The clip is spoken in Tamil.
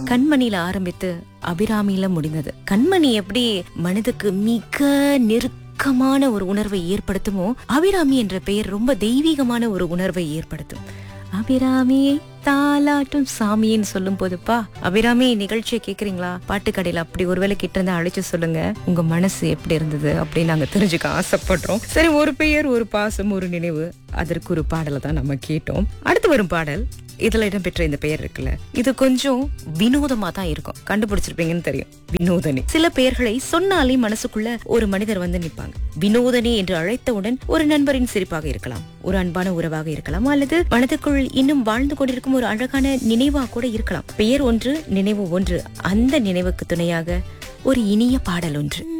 கண்மணியில ஆரம்பித்து அபிராமியில முடிந்தது கண்மணி எப்படி மனதுக்கு மிக நெருக்கமான ஒரு உணர்வை ஏற்படுத்துமோ அபிராமி என்ற பெயர் ரொம்ப தெய்வீகமான ஒரு உணர்வை ஏற்படுத்தும் அபிராமியை தாலாட்டும் சாமின்னு சொல்லும் போதுப்பா அபிராமி நிகழ்ச்சியை கேக்குறீங்களா பாட்டு கடையில அப்படி ஒருவேளை கிட்ட இருந்தா அழைச்சு சொல்லுங்க உங்க மனசு எப்படி இருந்தது அப்படின்னு நாங்க தெரிஞ்சுக்க ஆசைப்படுறோம் சரி ஒரு பெயர் ஒரு பாசம் ஒரு நினைவு அதற்கு ஒரு பாடலை தான் நம்ம கேட்டோம் அடுத்து வரும் பாடல் இதுல இடம்பெற்ற இந்த பெயர் இருக்குல்ல இது கொஞ்சம் வினோதமா தான் இருக்கும் கண்டுபிடிச்சிருப்பீங்கன்னு தெரியும் வினோதனி சில பெயர்களை சொன்னாலே மனசுக்குள்ள ஒரு மனிதர் வந்து நிப்பாங்க வினோதனி என்று அழைத்தவுடன் ஒரு நண்பரின் சிரிப்பாக இருக்கலாம் ஒரு அன்பான உறவாக இருக்கலாம் அல்லது மனதுக்குள் இன்னும் வாழ்ந்து கொண்டிருக்கும் ஒரு அழகான நினைவா கூட இருக்கலாம் பெயர் ஒன்று நினைவு ஒன்று அந்த நினைவுக்கு துணையாக ஒரு இனிய பாடல் ஒன்று